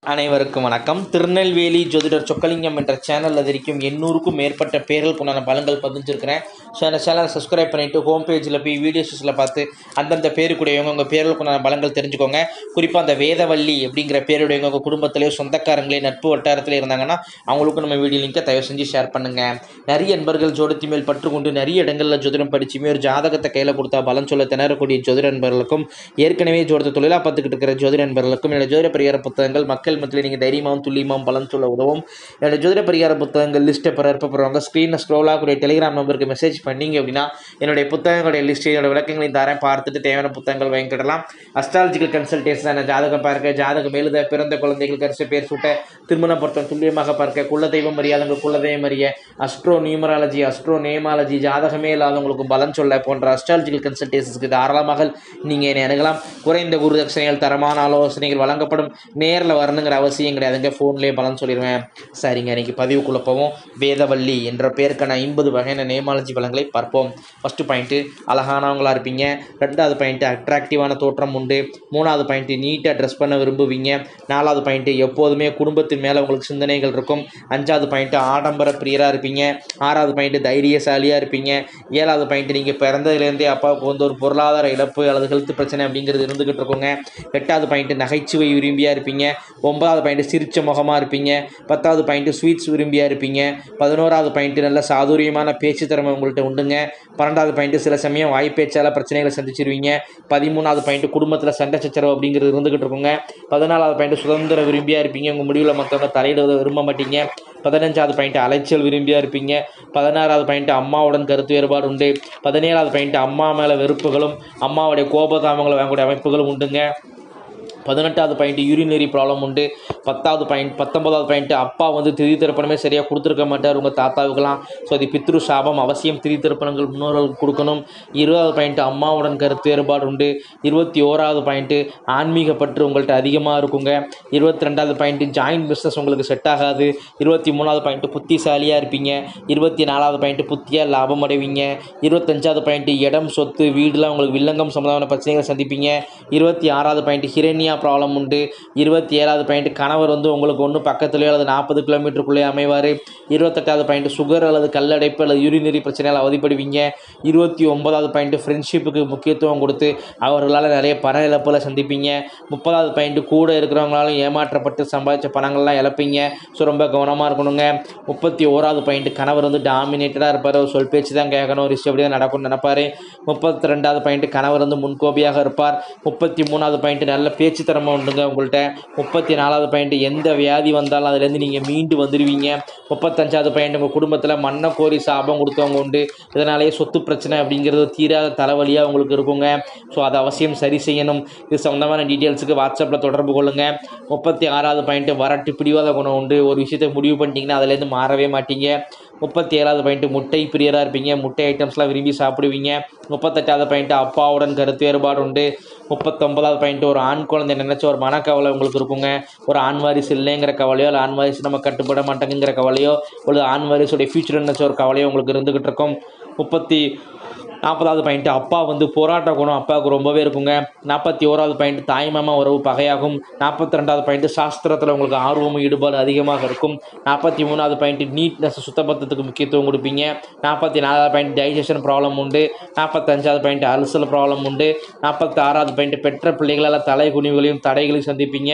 அனைவருக்கும் வணக்கம் திருநெல்வேலி ஜோதிடர் சொக்கலிங்கம் என்ற சேனலில் வரைக்கும் எண்ணூறுக்கும் மேற்பட்ட பேர்களுக்கு உண்டான பலன்கள் பதிஞ்சிருக்கிறேன் ஸோ அந்த சேனலை சப்ஸ்கிரைப் பண்ணிவிட்டு ஹோம் பேஜில் போய் வீடியோஸில் பார்த்து அந்தந்த பேருக்குடையவங்க உங்கள் பேர்களுக்கு உண்டான பலன்கள் தெரிஞ்சுக்கோங்க குறிப்பாக அந்த வேதவள்ளி அப்படிங்கிற பேருடையவங்க உங்கள் குடும்பத்திலேயோ சொந்தக்காரங்களே நட்பு வட்டாரத்தில் இருந்தாங்கன்னா அவங்களுக்கும் நம்ம வீடியோ லிங்கை தயவு செஞ்சு ஷேர் பண்ணுங்கள் நிறைய நண்பர்கள் ஜோடத்தி மேல் பற்று கொண்டு நிறைய இடங்களில் ஜோதிடம் படிச்சுமே ஒரு ஜாதகத்தை கையில் கொடுத்தா பலன் சொல்ல திணறக்கூடிய ஜோதிட நண்பர்களுக்கும் ஏற்கனவே ஜோதிட தொழிலாக பார்த்துக்கிட்டு இருக்கிற ஜோதிட நண்பர்களுக்கும் என்னோட ஜோதிட பரிகார புத்தகங்கள் மக்கள் மத்தியில் நீங்கள் தைரியமாகவும் துல்லியமாகவும் பலன் சொல்ல உதவும் என்னோட ஜோதிட பரிகார புத்தகங்கள் லிஸ்ட்டை பெற போகிறவங்க ஸ்க்ரீனில் ஸ்க்ரோல் ஆகக்கூடிய டெலிகிராம் நம்பருக்கு மெசேஜ் பண்ணீங்க அப்படின்னா என்னுடைய புத்தகங்களுடைய லிஸ்ட் என்னோட விளக்கங்களையும் தரேன் பார்த்துட்டு தேவையான புத்தகங்கள் வாங்கிக்கிடலாம் அஸ்ட்ராலஜிக்கல் கன்சல்டேஷன் ஜாதகம் பார்க்க ஜாதகம் எழுத பிறந்த குழந்தைகள் கரிசை பேர் சூட்ட திருமண பொருத்தம் துல்லியமாக பார்க்க குல தெய்வம் அறியாதவங்க குல தெய்வம் அறிய அஸ்ட்ரோ நியூமராலஜி அஸ்ட்ரோ நேமாலஜி ஜாதகமே இல்லாதவங்களுக்கு பலன் சொல்ல போன்ற அஸ்ட்ராலஜிக்கல் கன்சல்டேஷன்ஸ்க்கு தாராளமாக நீங்கள் என்னை அணுகலாம் குறைந்த குரு தட்சணைகள் தரமான ஆலோசனைகள் வழங்கப்படும் நேரில் வரணுங்கிற அவசியம் கிடையாதுங்க ஃபோன்லேயே பலன் சொல்லிடுவேன் சரிங்க இன்னைக்கு பதிவுக்குள்ள போவோம் வேதவள்ளி என்ற பேருக்கான ஐம்பது வகையான நேமாலஜி பலன்களை பார்ப்போம் ஃபஸ்ட்டு பாயிண்ட்டு அழகானவங்களா இருப்பீங்க ரெண்டாவது பாயிண்ட்டு அட்ராக்டிவான தோற்றம் உண்டு மூணாவது பாயிண்ட்டு நீட்டாக ட்ரெஸ் பண்ண விரும்புவீங்க நாலாவது பாயிண்ட்டு எப்போதுமே குடும்பத்தின் மேலே உங்களுக்கு சிந்தனைகள் இருக்கும் அஞ்சாவது பாயிண்ட்டு ஆடம்பர பிரியராக இருப்பீங்க ஆறாவது பாயிண்ட்டு தைரியசாலியாக இருப்பீங்க ஏழாவது பாயிண்ட்டு நீங்கள் பிறந்ததுலேருந்தே அப்பாவுக்கு வந்து ஒரு பொருளாதார இழப்பு அல்லது ஹெல்த் பிரச்சனை அப்படிங்கிறது இருந்துகிட்டு இருக்குங்க எட்டாவது பாயிண்ட்டு நகைச்சுவை விரும்பியாக இருப்பீங்க ஒன்பதாவது பாயிண்ட்டு சிரிச்ச முகமாக இருப்பீங்க பத்தாவது பாயிண்ட்டு ஸ்வீட்ஸ் விரும்பியாக இருப்பீங்க பதினோராவது பாயிண்ட்டு நல்ல சாதுரியமான பேச்சு திறமை உங்கள்கிட்ட உண்டுங்க பன்னெண்டாவது பாயிண்ட்டு சில சமயம் வாய்ப்பேச்சால் பிரச்சனைகளை சந்திச்சிருவீங்க பதிமூணாவது பாயிண்ட்டு குடும்பத்தில் சண்டை சச்சரவு அப்படிங்கிறது இருந்துகிட்டு இருக்குங்க பதினாலாவது பாயிண்ட்டு சுதந்திர விரும்பியாக இருப்பீங்க உங்கள் முடிவில் மற்றவங்க தலையிட விரும்ப மாட்டீங்க பதினஞ்சாவது பாயிண்ட் அலைச்சல் விரும்பியாக இருப்பீங்க பதினாறாவது பாயிண்ட் அம்மாவுடன் கருத்து வேறுபாடு உண்டு பதினேழாவது பாயிண்ட் அம்மா மேலே வெறுப்புகளும் அம்மாவுடைய கோபதாமங்களை வாங்கக்கூடிய அமைப்புகளும் உண்டுங்க பதினெட்டாவது பாயிண்ட் யூரினரி ப்ராப்ளம் உண்டு பத்தாவது பாயிண்ட் பத்தொன்பதாவது பாயிண்ட் அப்பா வந்து திதி திருப்பணமே சரியாக கொடுத்துருக்க மாட்டார் உங்கள் தாத்தாவுக்கெல்லாம் ஸோ அது பித்ரு சாபம் அவசியம் திதி திருப்பணங்கள் முன்னோர்களுக்கு கொடுக்கணும் இருபதாவது பாயிண்ட் அம்மாவுடன் கருத்து வேறுபாடு உண்டு இருபத்தி ஓராவது பாயிண்ட்டு ஆன்மீக பற்று உங்கள்கிட்ட அதிகமாக இருக்குங்க இருபத்தி ரெண்டாவது பாயிண்ட்டு ஜாயின்ட் பிஸ்னஸ் உங்களுக்கு செட் ஆகாது இருபத்தி மூணாவது பாயிண்ட்டு புத்திசாலியாக இருப்பீங்க இருபத்தி நாலாவது பாயிண்ட்டு புத்தியாக லாபம் அடைவீங்க இருபத்தஞ்சாவது பாயிண்ட்டு இடம் சொத்து வீடுலாம் உங்களுக்கு வில்லங்கம் சம்மந்தமான பிரச்சனைகளை சந்திப்பீங்க இருபத்தி ஆறாவது பாயிண்ட் ஹிரண்யா ப்ராப்ளம் உண்டு இருபத்தி ஏழாவது பாயிண்ட் கணவர் வந்து உங்களுக்கு ஒன்று பக்கத்துலேயோ அல்லது நாற்பது கிலோமீட்டருக்குள்ளே அமைவார் இருபத்தெட்டாவது பாயிண்ட் சுகர் அல்லது கல்லடைப்பு அல்லது யூரினரி பிரச்சனையால் அவதிப்படுவீங்க இருபத்தி ஒன்பதாவது பாயிண்ட் ஃப்ரெண்ட்ஷிப்புக்கு முக்கியத்துவம் கொடுத்து அவர்களால் நிறைய பண இழப்புகளை சந்திப்பீங்க முப்பதாவது பாயிண்ட் கூட இருக்கிறவங்களாலும் ஏமாற்றப்பட்டு சம்பாதிச்ச பணங்கள்லாம் இழப்பீங்க ஸோ ரொம்ப கவனமாக இருக்கணுங்க முப்பத்தி ஓராவது பாயிண்ட் கணவர் வந்து டாமினேட்டடாக இருப்பார் ஒரு சொல் பேச்சு தான் கேட்கணும் ரிஸ்க் அப்படி தான் நடக்கும்னு நினைப்பார் முப்பத்தி ரெண்டாவது பாயிண்ட் கணவர் வந்து முன்கோபியாக இருப்பார் முப்பத்தி மூணாவது பாயிண்ட் நல்ல பேச்சு திறமை உண்டுங்க உங்கள்கிட்ட முப்பத்தி நாலாவது பாயிண்ட் எந்த வியாதி வந்தாலும் அதுலேருந்து நீங்கள் மீண்டு வந்துடுவீங்க முப்பத்தஞ்சாவது பாயிண்ட் உங்கள் குடும்பத்தில் மண்ணை கோரி சாபம் கொடுத்தவங்க உண்டு இதனாலேயே சொத்து பிரச்சனை அப்படிங்கிறது தீராத தலைவலியாக உங்களுக்கு இருக்குங்க ஸோ அதை அவசியம் சரி செய்யணும் இது சம்மந்தமான டீட்டெயில்ஸுக்கு வாட்ஸ்அப்பில் தொடர்பு கொள்ளுங்கள் முப்பத்தி ஆறாவது பாயிண்ட்டு வரட்டு பிடிவாத குணம் உண்டு ஒரு விஷயத்தை முடிவு பண்ணிட்டீங்கன்னா அதுலேருந்து மாறவே மாட்டீங்க முப்பத்தி ஏழாவது பாயிண்ட்டு முட்டை பிரியராக இருப்பீங்க முட்டை ஐட்டம்ஸ்லாம் விரும்பி சாப்பிடுவீங்க முப்பத்தெட்டாவது பாயிண்ட்டு அப்பாவுடன் கருத்து வேறுபாடு உண்டு முப்பத்தொன்பதாவது பாயிண்ட்டு ஒரு ஆண் குழந்தை நினச்ச ஒரு மனக்கவலை உங்களுக்கு இருக்குங்க ஒரு ஆண் வாரிசு இல்லைங்கிற கவலையோ இல்லை ஆண் வாரிசு நம்ம கட்டுப்பட மாட்டேங்கிற கவலையோ ஒரு ஆண் வாரிசுடைய ஃபியூச்சர் நினச்ச ஒரு கவலையோ உங்களுக்கு இருந்துகிட்டு இருக்கும் முப்பத்தி நாற்பதாவது பாயிண்ட்டு அப்பா வந்து போராட்ட குணம் அப்பாவுக்கு ரொம்பவே இருக்குங்க நாற்பத்தி ஓராவது பாயிண்ட் தாய்மாமா உறவு பகையாகும் நாற்பத்தி ரெண்டாவது பாயிண்ட் சாஸ்திரத்தில் உங்களுக்கு ஆர்வமும் ஈடுபாடு அதிகமாக இருக்கும் நாற்பத்தி மூணாவது பாயிண்ட் நீட்னஸ் சுத்தபத்தத்துக்கு முக்கியத்துவம் கொடுப்பீங்க நாற்பத்தி நாலாவது பாயிண்ட் டைஜஷன் ப்ராப்ளம் உண்டு நாற்பத்தஞ்சாவது பாயிண்ட் அல்சல் ப்ராப்ளம் உண்டு நாற்பத்தி ஆறாவது பாயிண்ட் பெற்ற பிள்ளைகளால் தலை குனிவுகளையும் தடைகளையும் சந்திப்பீங்க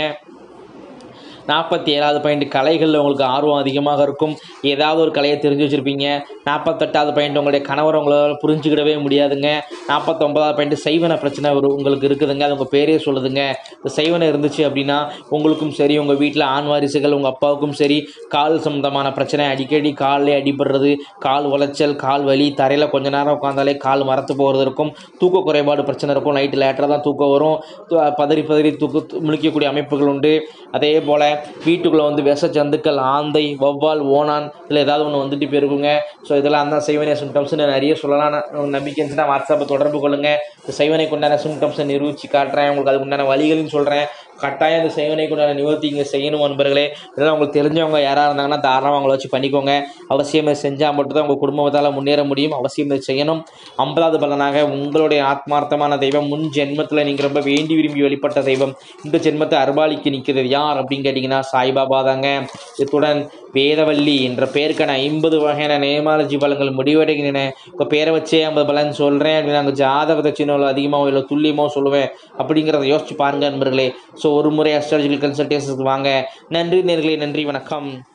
நாற்பத்தி ஏழாவது பாயிண்ட் கலைகளில் உங்களுக்கு ஆர்வம் அதிகமாக இருக்கும் ஏதாவது ஒரு கலையை தெரிஞ்சு வச்சுருப்பீங்க நாற்பத்தெட்டாவது பாயிண்ட் உங்களுடைய கணவர் உங்களால் புரிஞ்சுக்கிடவே முடியாதுங்க நாற்பத்தொம்பதாவது பாயிண்ட் சைவன பிரச்சனை ஒரு உங்களுக்கு இருக்குதுங்க அது உங்கள் பேரே சொல்லுதுங்க இந்த சைவனை இருந்துச்சு அப்படின்னா உங்களுக்கும் சரி உங்கள் வீட்டில் ஆண் வாரிசுகள் உங்கள் அப்பாவுக்கும் சரி கால் சம்மந்தமான பிரச்சனை அடிக்கடி காலில் அடிபடுறது கால் உளைச்சல் கால் வலி தரையில் கொஞ்ச நேரம் உட்காந்தாலே கால் மரத்து போகிறது இருக்கும் தூக்க குறைபாடு பிரச்சனை இருக்கும் நைட்டு லேட்டராக தான் தூக்கம் வரும் து- பதறி பதறி தூக்க முழிக்கக்கூடிய அமைப்புகள் உண்டு அதே போல் வீட்டுக்குள்ளே வந்து விஷ ஜந்துக்கள் ஆந்தை வௌவால் ஓணான் இல்லை ஏதாவது ஒன்று வந்துட்டு போயிருக்குங்க ஸோ இதெல்லாம் தான் சைவனிய சிம்டம்ஸ்னு நிறைய சொல்லலாம் நான் நம்பிக்கை இருந்துச்சுன்னா வாட்ஸ்அப்பை தொடர்பு கொள்ளுங்கள் இந்த சைவனைக்கு உண்டான சிம்டம்ஸை நிரூபித்து காட்டுறேன் உங்களுக்கு அதுக்கு உண்டான வழிகளையும் சொல்கிறேன் கட்டாயம் இந்த செய்வனைக்குண்டான நிவர்த்தி இங்கே செய்யணும் நண்பர்களே இதெல்லாம் உங்களுக்கு தெரிஞ்சவங்க யாராக இருந்தாங்கன்னா தாராளமாக அவங்கள வச்சு பண்ணிக்கோங்க அவசியம் இதை செஞ்சால் மட்டும்தான் உங்கள் குடும்பத்தால் முன்னேற முடியும் அவசியம் இதை செய்யணும் ஐம்பதாவது பலனாக உங்களுடைய ஆத்மார்த்தமான தெய்வம் முன் ஜென்மத்தில் நீங்கள் ரொம்ப வேண்டி விரும்பி வெளிப்பட்ட தெய்வம் இந்த ஜென்மத்தை அருபாலிக்கு நிற்கிறது யார் அப்படின்னு கேட்டிங்கன்னா சாய்பாபா தாங்க இத்துடன் வேதவல்லி என்ற பேருக்கான ஐம்பது வகையான நேமாலஜி பலன்கள் முடிவடைகின்றன இப்போ பேரை வச்சே ஐம்பது பலன் சொல்கிறேன் அப்படின்னு நாங்கள் ஜாதகத்தை சின்ன அதிகமாக இல்லை துல்லியமாக சொல்லுவேன் அப்படிங்கிறத யோசிச்சு பாருங்க நண்பர்களே ஸோ ஒரு முறை அஸ்ட்ராலஜிக்கல் கன்சல்டேஷனுக்கு வாங்க நன்றி நேர்களே நன்றி வணக்கம்